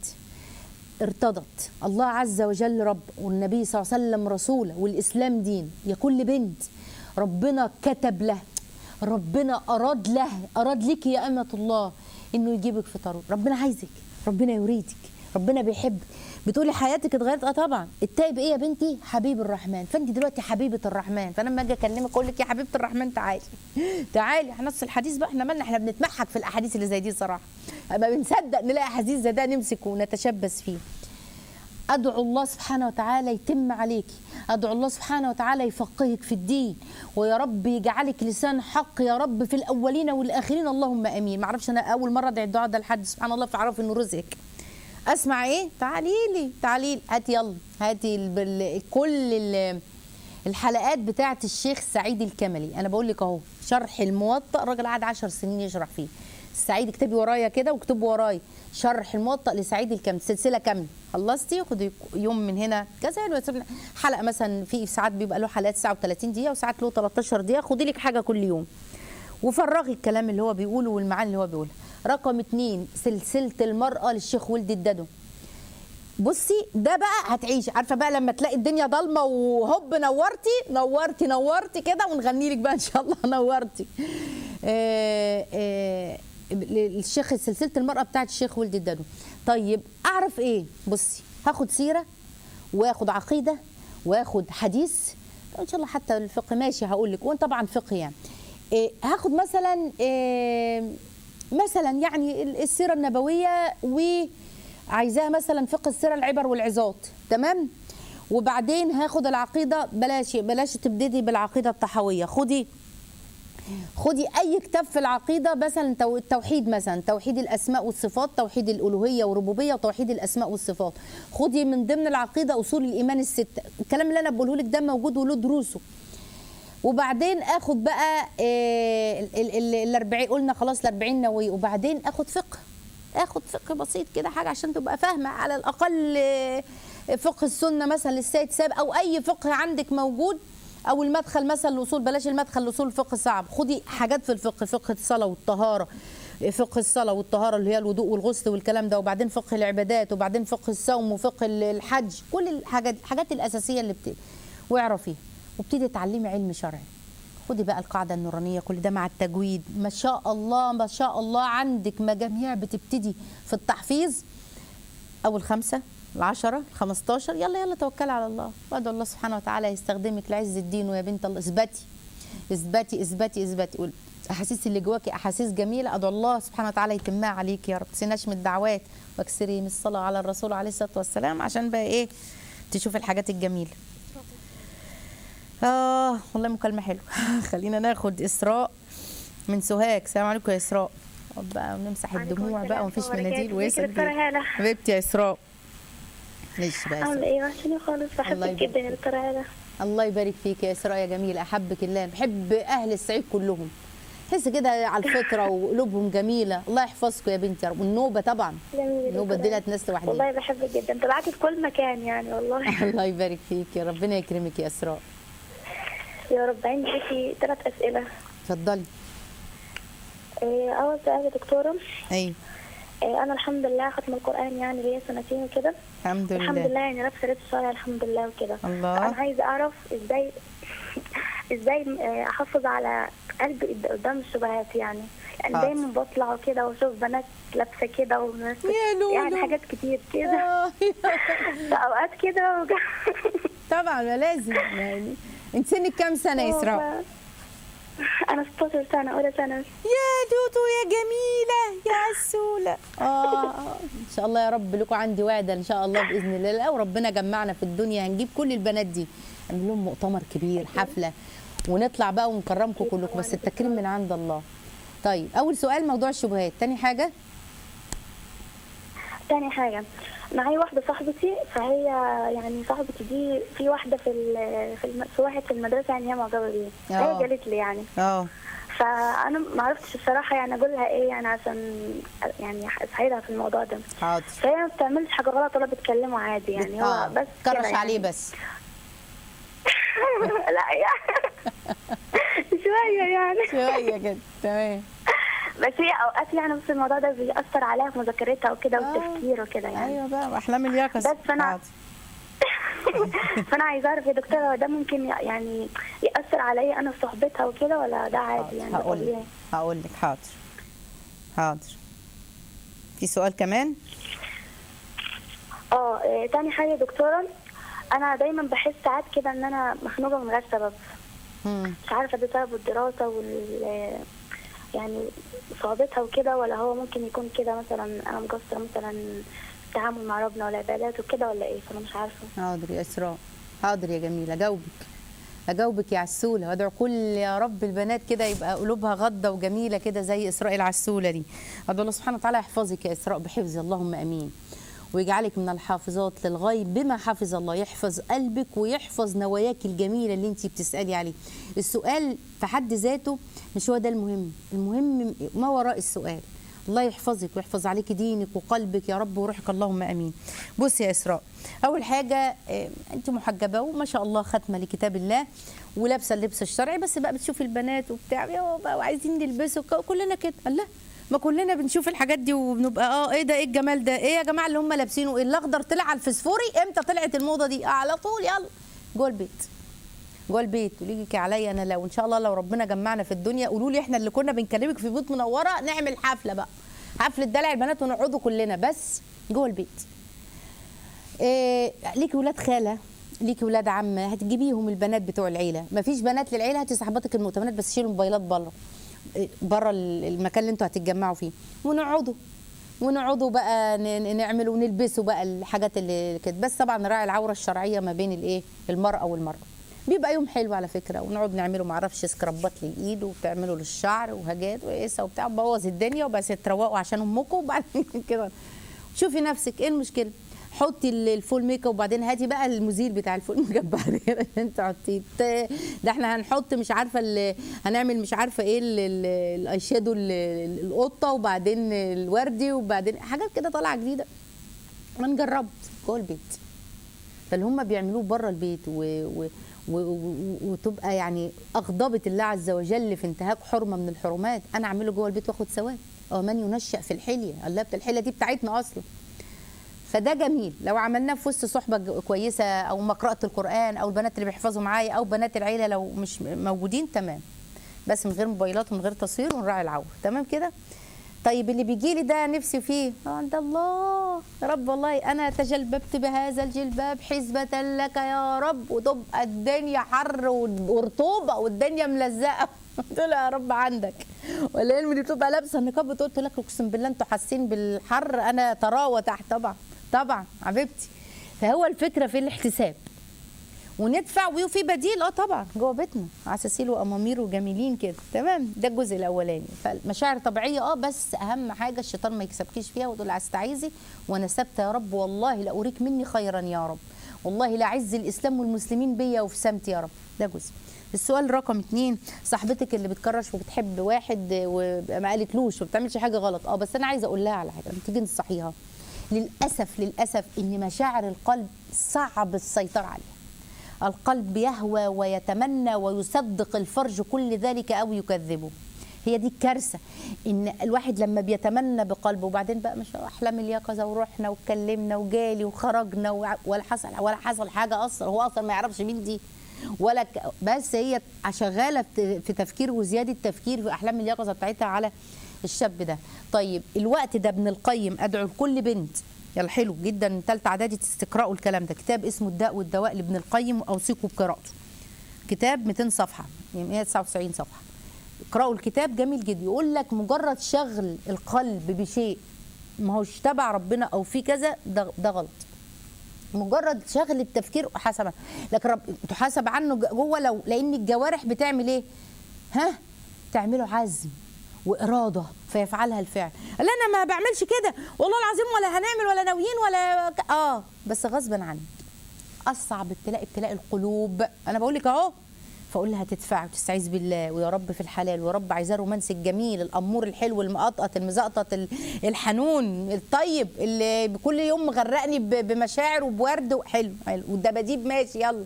ارتضت الله عز وجل رب والنبي صلى الله عليه وسلم رسوله والاسلام دين يا كل بنت ربنا كتب له ربنا اراد له اراد لك يا امه الله انه يجيبك في طريق ربنا عايزك ربنا يريدك ربنا بيحبك بتقولي حياتك اتغيرت اه طبعا التائب ايه يا بنتي حبيب الرحمن فانت دلوقتي حبيبه الرحمن فانا لما اجي اكلمك اقول لك يا حبيبه الرحمن تعالي تعالي احنا نص الحديث بقى احنا مالنا احنا بنتمحك في الاحاديث اللي زي دي صراحه ما بنصدق نلاقي حديث زي ده نمسك ونتشبث فيه ادعو الله سبحانه وتعالى يتم عليك ادعو الله سبحانه وتعالى يفقهك في الدين ويا رب يجعلك لسان حق يا رب في الاولين والاخرين اللهم امين معرفش انا اول مره ادعي الدعاء ده لحد سبحان الله فاعرف انه رزقك اسمع ايه تعالي لي تعالي لي هاتي يلا هاتي ال- بال- كل ال- الحلقات بتاعه الشيخ سعيد الكملي انا بقول لك اهو شرح الموطأ الراجل قعد 10 سنين يشرح فيه سعيد اكتبي ورايا كده واكتبوا ورايا شرح الموطأ لسعيد الكملي سلسله كامله خلصتي خدي يوم من هنا كذا حلقه مثلا في ساعات بيبقى له حلقات ساعه و30 دقيقه وساعات له 13 دقيقه خدي لك حاجه كل يوم وفرغي الكلام اللي هو بيقوله والمعاني اللي هو بيقولها رقم اتنين سلسله المراه للشيخ ولد الددو بصي ده بقى هتعيشي عارفه بقى لما تلاقي الدنيا ضلمه وهوب نورتي نورتي نورتي كده ونغني لك بقى ان شاء الله نورتي آه آه الشيخ سلسله المراه بتاعت الشيخ ولد الددو طيب اعرف ايه بصي هاخد سيره واخد عقيده واخد حديث ان شاء الله حتى الفقه ماشي هقول لك وانت طبعا فقه يعني إيه هاخد مثلا إيه مثلا يعني السيره النبويه وعايزاها مثلا فقه السيره العبر والعظات تمام وبعدين هاخد العقيده بلاش بلاش تبتدي بالعقيده الطحاويه خدي خدي اي كتاب في العقيده مثلا التوحيد مثلا توحيد الاسماء والصفات توحيد الالوهيه والربوبيه وتوحيد الاسماء والصفات خدي من ضمن العقيده اصول الايمان السته الكلام اللي انا بقوله لك ده موجود وله دروسه وبعدين اخد بقى ال 40 قلنا خلاص ال 40 نووي وبعدين اخد فقه اخد فقه بسيط كده حاجه عشان تبقى فاهمه على الاقل فقه السنه مثلا للسيد سابق او اي فقه عندك موجود او المدخل مثلا الاصول بلاش المدخل لاصول الفقه صعب خدي حاجات في الفقه فقه الصلاه والطهاره فقه الصلاه والطهاره اللي هي الوضوء والغسل والكلام ده وبعدين فقه العبادات وبعدين فقه الصوم وفقه الحج كل الحاجات الحاجات الاساسيه اللي بت... واعرفيها وابتدي تعلمي علم شرعي خدي بقى القاعده النورانيه كل ده مع التجويد ما شاء الله ما شاء الله عندك مجاميع بتبتدي في التحفيظ اول خمسه العشرة الخمستاشر يلا يلا توكلي على الله وادعو الله سبحانه وتعالى يستخدمك لعز الدين ويا بنت الله اثبتي اثبتي اثبتي اثبتي الاحاسيس اللي جواكي احاسيس جميله ادعو الله سبحانه وتعالى يتمها عليك يا رب تنسيناش من الدعوات واكسري من الصلاه على الرسول عليه الصلاه والسلام عشان بقى ايه تشوف الحاجات الجميله اه والله مكالمه حلوه خلينا ناخد اسراء من سوهاج السلام عليكم يا اسراء بقى ونمسح الدموع بقى ومفيش مناديل ويسعد حبيبتي يا اسراء ليش بقى
عامله ايه وحشني خالص بحبك جدا يا دكتوره هاله
الله يبارك فيك يا اسراء يا جميله احبك الله بحب اهل الصعيد كلهم تحس كده على الفطره وقلوبهم جميله الله يحفظكم يا بنتي يا رب والنوبه طبعا
جميل
النوبه دي ناس لوحدها
والله بحبك جدا طلعتي في كل مكان يعني والله
الله يبارك فيك يا ربنا يكرمك يا اسراء
يا رب عندي ليكي ثلاث اسئله
اتفضلي
إيه اول سؤال يا دكتوره
ايوه
إيه انا الحمد لله ختم القران يعني ليا سنتين وكده
الحمد لله
الحمد لله يعني لابسه لبس شرعي الحمد لله وكده
الله.
انا عايزه اعرف ازاي ازاي احافظ على قلبي قدام الشبهات يعني يعني
حاضر.
دايما بطلع وكده واشوف بنات لابسه كده وناس
يا لولو.
يعني حاجات كتير كده
آه.
في اوقات كده وج...
طبعا ما لازم يعني انت سنك كام سنه يا اسراء
انا 16 سنه اولى ثانوي
يا دوتو يا جميله يا عسوله اه ان شاء الله يا رب لكم عندي وعده ان شاء الله باذن الله لا وربنا جمعنا في الدنيا هنجيب كل البنات دي نعمل لهم مؤتمر كبير حفله ونطلع بقى ونكرمكم كلكم بس التكريم من عند الله طيب اول سؤال موضوع الشبهات تاني حاجه
تاني حاجة معايا واحدة صاحبتي فهي يعني صاحبتي دي في واحدة في ال- في, الم... في واحد في المدرسة يعني هي معجبة بيه
آه.
هي قالت لي يعني
اه
فأنا ما عرفتش بصراحة يعني أقول لها إيه يعني عشان يعني أساعدها في الموضوع ده
حاضر
فهي ما بتعملش حاجة غلط ولا بتكلمه عادي يعني هو
آه،
بس
كرش
كده يعني.
عليه بس
لا يعني شوية يعني
شويه كده تمام
بس هي أوقات يعني بس الموضوع ده بيأثر عليها في مذاكرتها وكده
آه.
والتفكير وكده يعني
ايوه بقى احلام اليقظ
بس أنا-
حاضر.
فانا عايزه اعرف يا دكتوره هو ده ممكن يعني ياثر عليا انا في صحبتها وكده ولا ده عادي يعني
هقول لك
طبيعي؟
هقول لك حاضر حاضر في سؤال كمان
اه إيه، تاني حاجه يا دكتوره انا دايما بحس ساعات كده ان انا مخنوقه من غير سبب
مم.
مش عارفه ده سبب الدراسه وال يعني صعوبتها وكده ولا هو ممكن يكون كده مثلا انا مقصره مثلا في التعامل مع ربنا والعبادات وكده ولا ايه فانا مش عارفه
حاضر يا اسراء حاضر يا جميله اجاوبك اجاوبك يا عسوله وادعو كل يا رب البنات كده يبقى قلوبها غضه وجميله كده زي اسراء العسوله دي ادعو الله سبحانه وتعالى يحفظك يا اسراء بحفظ اللهم امين ويجعلك من الحافظات للغيب بما حفظ الله يحفظ قلبك ويحفظ نواياك الجميله اللي انت بتسالي عليه السؤال في حد ذاته مش هو ده المهم المهم ما وراء السؤال الله يحفظك ويحفظ عليك دينك وقلبك يا رب وروحك اللهم امين بصي يا اسراء اول حاجه آه، انت محجبه وما شاء الله ختمه لكتاب الله ولابسه اللبس الشرعي بس بقى بتشوفي البنات وبتاع يا بقى وعايزين نلبسه ك- كلنا كده الله ما كلنا بنشوف الحاجات دي وبنبقى اه ايه ده ايه الجمال ده ايه يا جماعه اللي هم لابسينه ايه الاخضر طلع على الفسفوري امتى طلعت الموضه دي آه على طول يلا جوه البيت جوه البيت وليكي عليا انا لو ان شاء الله لو ربنا جمعنا في الدنيا قولوا لي احنا اللي كنا بنكلمك في بيوت منوره نعمل حفله بقى حفله دلع البنات ونقعدوا كلنا بس جوه البيت إيه ليكي ولاد خاله ليكي ولاد عم هتجيبيهم البنات بتوع العيله مفيش بنات للعيله هاتي صاحباتك المؤتمنات بس شيلوا موبايلات بره إيه، بره المكان اللي انتوا هتتجمعوا فيه ونقعدوا ونقعدوا بقى ن- ن- نعمل ونلبسوا بقى الحاجات اللي كده بس طبعا نراعي العوره الشرعيه ما بين الايه المراه والمراه بيبقى يوم حلو على فكره ونقعد نعمله معرفش سكرابات للايد وبتعملوا للشعر وحاجات وقيسه وبتاع بوظ الدنيا وبس تروقوا عشان امكم وبعدين كده شوفي نفسك ايه المشكله حطي ال- الفول ميك اب وبعدين هاتي بقى المزيل بتاع الفول ميك اب بعد كده عشان انت حطيه ت- ده احنا هنحط مش عارفه ال- هنعمل مش عارفه ايه ال- ال- الاي شادو ال- ال- القطه وبعدين الوردي وبعدين حاجات كده طالعه جديده ما نجربت جوه البيت فاللي هم بيعملوه بره البيت و... و... و... و... وتبقى يعني اغضبت الله عز وجل في انتهاك حرمه من الحرمات انا اعمله جوه البيت واخد ثواب او من ينشأ في الحليه الله بتاع الحليه دي بتاعتنا اصلا فده جميل لو عملناه في وسط صحبه ج- كويسه او ما قراءه القران او البنات اللي بيحفظوا معايا او بنات العيله لو مش موجودين تمام بس من غير موبايلات ومن غير تصوير ونراعي العوره تمام كده طيب اللي بيجي لي ده نفسي فيه عند الله يا رب والله انا تجلببت بهذا الجلباب حسبة لك يا رب وتبقى الدنيا حر ورطوبه والدنيا ملزقه قلت له يا رب عندك والعلم دي بتبقى لابسه النقاب قلت لك اقسم بالله انتوا حاسين بالحر انا تراوى تحت طبعا طبعا حبيبتي فهو الفكره في الاحتساب وندفع وفي بديل اه طبعا جوه بيتنا عساسيل وامامير وجميلين كده تمام ده الجزء الاولاني فالمشاعر طبيعيه اه بس اهم حاجه الشيطان ما يكسبكيش فيها وتقول استعيذي وانا ثابته يا رب والله لاريك مني خيرا يا رب والله لا عز الاسلام والمسلمين بيا وفي سمتي يا رب ده جزء السؤال رقم اتنين صاحبتك اللي بتكرش وبتحب واحد وما قالتلوش وما بتعملش حاجه غلط اه بس انا عايزه اقول لها على حاجه لما تيجي تنصحيها للاسف للاسف ان مشاعر القلب صعب السيطره عليها القلب يهوى ويتمنى ويصدق الفرج كل ذلك او يكذبه هي دي الكارثه ان الواحد لما بيتمنى بقلبه وبعدين بقى مش احلام اليقظه ورحنا واتكلمنا وجالي وخرجنا وع- ولا حصل ولا حصل حاجه اصلا هو اصلا ما يعرفش مين دي ولا ك... بس هي شغاله في في تفكير وزياده تفكير في احلام اليقظه بتاعتها على الشاب ده طيب الوقت ده ابن القيم ادعو لكل بنت يلا حلو جدا ثالثه اعدادي تقراوا الكلام ده كتاب اسمه الداء والدواء لابن القيم اوصيكم بقراءته كتاب 200 صفحه يعني 199 صفحه اقراوا الكتاب جميل جدا يقول لك مجرد شغل القلب بشيء ما هوش تبع ربنا او في كذا ده ده غلط مجرد شغل التفكير حسب لكن رب تحاسب عنه جوه لو لان الجوارح بتعمل ايه ها تعمله عزم واراده فيفعلها الفعل لا انا ما بعملش كده والله العظيم ولا هنعمل ولا ناويين ولا ك- اه بس غصبا عني اصعب ابتلاء ابتلاء القلوب انا بقول لك اهو فاقول لها تدفع وتستعيذ بالله ويا رب في الحلال ويا رب عايزاه رومانسي الجميل الامور الحلو المقطقط المزقطط ال- الحنون الطيب اللي كل يوم مغرقني ب- بمشاعر وبورد وحلو حلو والدباديب ماشي يلا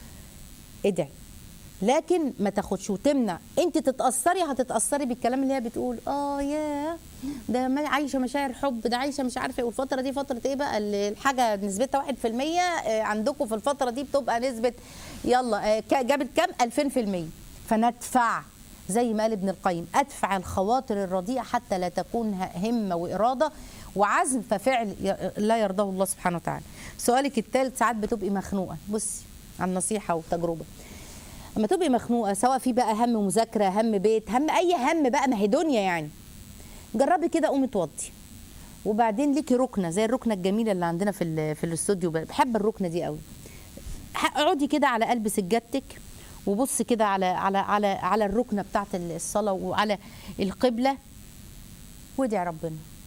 ادعي لكن ما تاخدش وتمنع انت تتاثري هتتاثري بالكلام اللي هي بتقول اه يا ده ما- عايشه مشاعر حب ده عايشه مش عارفه ايه والفتره دي فتره ايه بقى اللي الحاجه نسبتها 1% آه، عندكم في الفتره دي بتبقى نسبه يلا آه، كا- جابت كام 2000% فندفع زي ما قال ابن القيم ادفع الخواطر الرديئه حتى لا تكون ه- همه واراده وعزم ففعل ي- لا يرضاه الله سبحانه وتعالى سؤالك الثالث ساعات بتبقي مخنوقه بصي عن نصيحه وتجربه اما تبقي مخنوقه سواء في بقى هم مذاكره هم بيت هم اي هم بقى ما هي دنيا يعني جربي كده قومي توضي وبعدين ليكي ركنه زي الركنه الجميله اللي عندنا في ال- في الاستوديو بحب الركنه دي قوي ح- اقعدي كده على قلب سجادتك وبصي كده على على على على الركنه بتاعت الصلاه وعلى القبله وادعي ربنا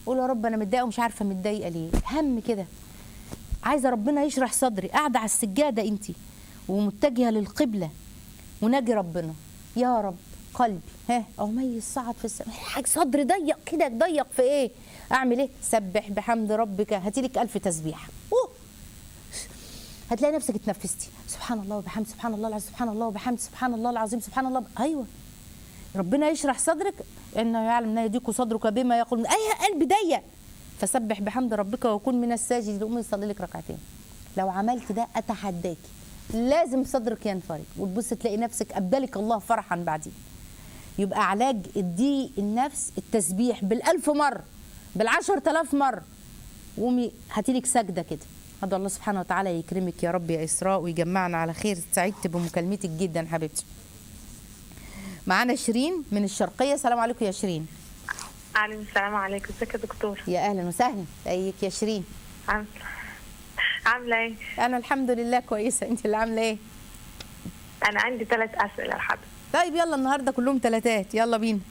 قول يا رب انا متضايقه ومش عارفه متضايقه ليه هم كده عايزه ربنا يشرح صدري قاعده على السجاده انت ومتجهه للقبله وناجي ربنا يا رب قلبي ها او ميز صعد في السماء حاجه صدري ضيق كده ضيق في ايه اعمل ايه سبح بحمد ربك هاتيلك ألف تسبيحه أوه. هتلاقي نفسك اتنفستي سبحان الله وبحمد سبحان الله العظيم سبحان الله وبحمد سبحان الله العظيم سبحان الله ب... ايوه ربنا يشرح صدرك انه يعلم ان يضيق صدرك بما يقول اي قلبي ضيق فسبح بحمد ربك وكن من الساجدين قومي صلي لك ركعتين لو عملت ده اتحداكي لازم صدرك ينفرج وتبص تلاقي نفسك ابدلك الله فرحا بعدين يبقى علاج دي النفس التسبيح بالألف مرة بالعشر تلاف مرة قومي هاتيلك سجدة كده هذا الله سبحانه وتعالى يكرمك يا رب يا إسراء ويجمعنا على خير سعدت بمكالمتك جدا حبيبتي معانا شيرين من الشرقية السلام عليكم يا شيرين
عليكم السلام عليكم ازيك يا دكتور
يا أهلا وسهلا ازيك يا شيرين
عام- عامله ايه
أنا الحمد لله كويسة أنت اللي عاملة إيه
انا عندي ثلاث اسئله لحد
طيب يلا النهاردة كلهم تلاتات يلا بينا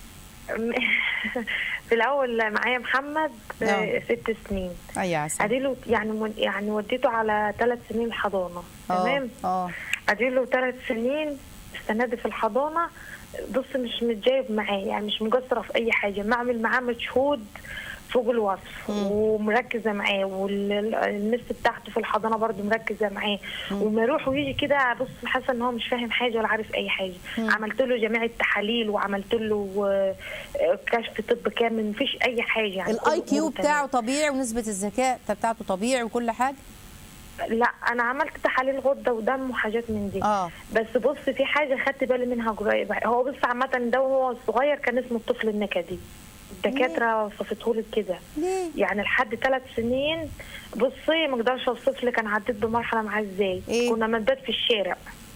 في الاول معايا محمد آه،
آه.
ست سنين
أي عسل
اديله يعني من- يعني وديته على ثلاث سنين حضانه
اه
تمام
اه
اديله ثلاث سنين السنه دي في الحضانه بص مش متجايب معاه يعني مش مقصره في اي حاجه بعمل معاه مجهود فوق الوصف ومركزه معاه والمس بتاعته في الحضانه برضو مركزه معاه وما يروح ويجي كده بص حاسه ان هو مش فاهم حاجه ولا عارف اي حاجه عملت له جميع التحاليل وعملت له آه، آه، كشف طب كامل مفيش اي حاجه يعني
الاي
كل
كيو
أموره
بتاعه طبيعي ونسبة الذكاء بتاعته طبيعي وكل حاجة
لا انا عملت تحاليل غده ودم وحاجات من دي
اه
بس بص في حاجه خدت بالي منها قريب هو بص عامه ده وهو صغير كان اسمه الطفل النكدي الدكاتره وصفته لي كده
ليه؟
يعني لحد ثلاث سنين بصي ما اقدرش اوصف لك انا عديت بمرحله معاه ازاي
إيه؟
كنا بنبات في الشارع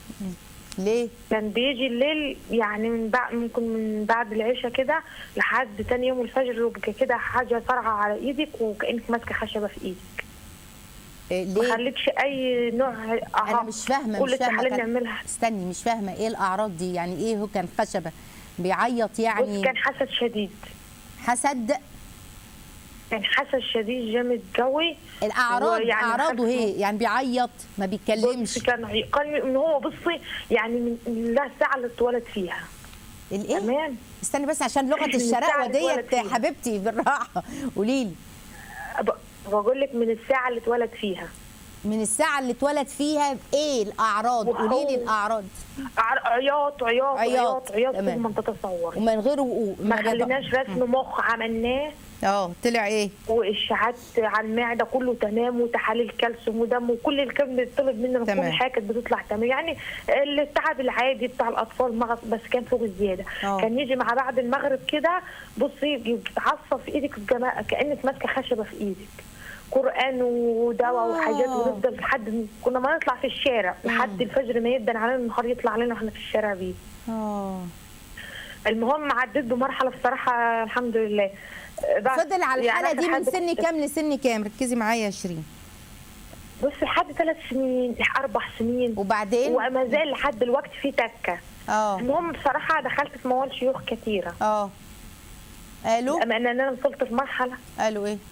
ليه؟
كان بيجي الليل يعني من بعد ممكن من بعد العشاء كده لحد تاني يوم الفجر يبقى كده حاجه طالعه على ايدك وكانك ماسكه خشبه في ايدك
إيه
ما
ليه؟
خليتش اي نوع
انا مش فاهمه
كل
مش فاهمه
التحاليل
كان-
نعملها
استني مش فاهمه ايه الاعراض دي يعني ايه هو كان خشبه بيعيط
بص
يعني
كان حسد شديد
حسد
كان حسد شديد جامد قوي
الاعراض
ويعني
اعراضه
حسد-
هي يعني بيعيط ما بيتكلمش
بص كان عي- كان من هو بصي يعني من من لا الساعه اللي اتولد فيها
الايه
تمام
استني بس عشان لغه
من
الشراوه
الساعة اللي اتولد
ديت
فيها.
حبيبتي بالراحه قولي لي
ب- بقول لك من الساعه اللي اتولد فيها
من الساعه اللي اتولد فيها ايه الاعراض
وهو-
قولي لي الاعراض
ع- عياط عياط
عياط،
عياط عياط
تمام.
فوق ما تتصور
ومن غير وقوق
ما
بيض-
خليناش رسم مخ عملناه
اه طلع ايه
واشاعات على المعده كله تمام وتحاليل كالسيوم ودم وكل اللي كان بيطلب مننا
تمام.
كل حاجه كانت بتطلع تمام يعني التعب العادي بتاع الاطفال مغص بس كان فوق الزياده
اه.
كان يجي مع بعد المغرب كده بصي بتعصب في ايدك الجما- كانك ماسكه خشبه في ايدك قران ودواء وحاجات
آه.
ونفضل لحد كنا ما نطلع في الشارع لحد الفجر ما يدن علينا النهار يطلع علينا واحنا في الشارع بيه
اه
المهم عديت بمرحله بصراحه الحمد لله بعد-
فضل على
يعني
الحاله دي
آخر
من
حد
سن
كنت-
كام لسن كام ركزي معايا يا شيرين
بص لحد ثلاث سنين اربع سنين
وبعدين
وما زال لحد دلوقتي في تكه
اه
المهم بصراحه دخلت في موال شيوخ كتيره
اه قالوا
اما ان انا وصلت في مرحله
قالوا ايه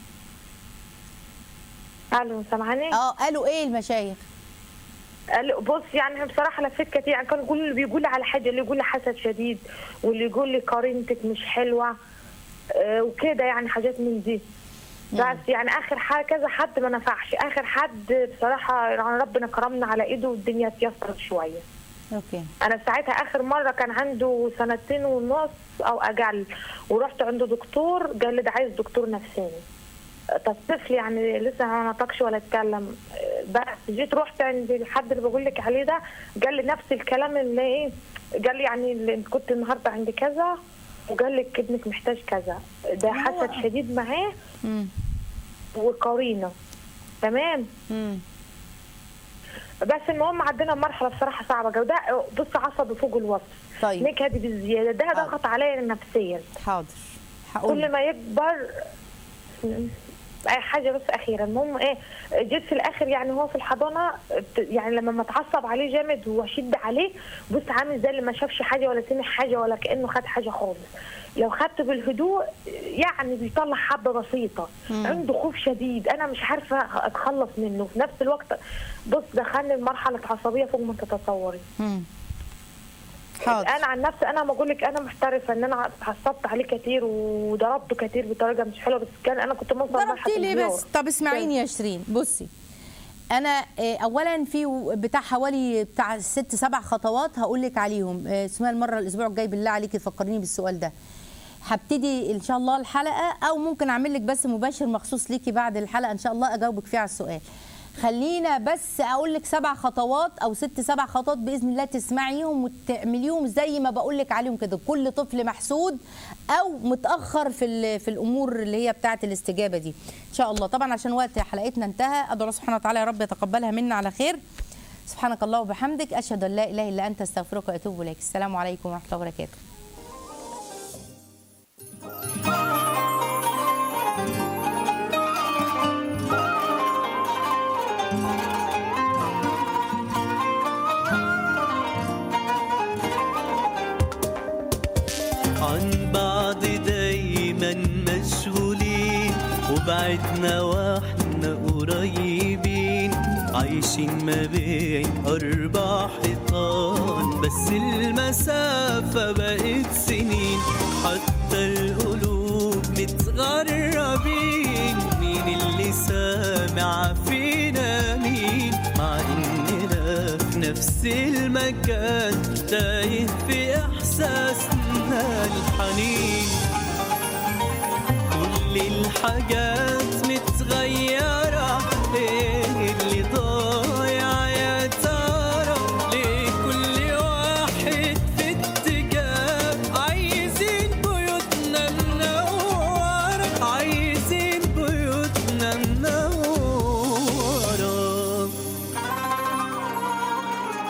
قالوا سامعاني
اه قالوا ايه المشايخ
قالوا بص يعني بصراحه لفيت كتير يعني كان كل اللي بيقول لي على حاجه اللي يقول لي حسد شديد واللي يقول لي قرينتك مش حلوه آه، وكده يعني حاجات من دي بس يعني اخر حاجه كذا حد ما نفعش اخر حد بصراحه يعني ربنا كرمنا على ايده والدنيا اتيسرت شويه
اوكي
انا ساعتها اخر مره كان عنده سنتين ونص او اقل ورحت عند دكتور قال لي ده عايز دكتور نفساني طب طفل يعني لسه ما نطقش ولا اتكلم بس جيت رحت عند الحد اللي بقول لك عليه ده قال لي نفس الكلام اللي ايه قال لي يعني اللي انت كنت النهارده عند كذا وقال لك ابنك محتاج كذا ده حسد شديد معاه
امم
وقرينه تمام
امم
بس المهم عدينا مرحله بصراحه صعبه جدا ده بص عصبي فوق الوصف
طيب.
نكدي بالزياده ده ضغط عليا نفسيا
حاضر هقول
كل ما يكبر اي حاجه بس اخيره المهم ايه جيت في الاخر يعني هو في الحضانه بت- يعني لما ما اتعصب عليه جامد واشد عليه بص عامل زي اللي ما شافش حاجه ولا سمع حاجه ولا كانه خد حاجه خالص لو خدته بالهدوء يعني بيطلع حبه بسيطه عنده خوف شديد انا مش عارفه اتخلص منه في نفس الوقت بص دخلني لمرحله عصبيه فوق ما تتصوري
مم. حاضر
انا عن نفسي انا ما اقول لك انا محترفه ان انا اتعصبت عليه كتير وضربته كتير بطريقه مش حلوه بس كان انا كنت موصل
ضربتي ليه بس طب اسمعيني يا شيرين بصي انا آه، اولا في و- بتاع حوالي بتاع ست سبع خطوات هقول لك عليهم آه، اسمها المره الاسبوع الجاي بالله عليكي فكريني بالسؤال ده هبتدي ان شاء الله الحلقه او ممكن اعمل لك بس مباشر مخصوص ليكي بعد الحلقه ان شاء الله اجاوبك فيه على السؤال خلينا بس اقول لك سبع خطوات او ست سبع خطوات باذن الله تسمعيهم وتعمليهم زي ما بقول لك عليهم كده كل طفل محسود او متاخر في ال- في الامور اللي هي بتاعه الاستجابه دي ان شاء الله طبعا عشان وقت حلقتنا انتهى ادعو الله سبحانه وتعالى يا رب يتقبلها منا على خير سبحانك الله وبحمدك اشهد ان لا اله الا انت استغفرك واتوب اليك السلام عليكم ورحمه الله وبركاته
عن بعض دايما مشغولين وبعدنا واحنا قريبين عايشين ما بين أربع حيطان بس المسافة بقت سنين حتى القلوب متغربين مين اللي سامع فينا مين مع إننا في نفس المكان تايه في إحساسنا الحنين كل الحاجات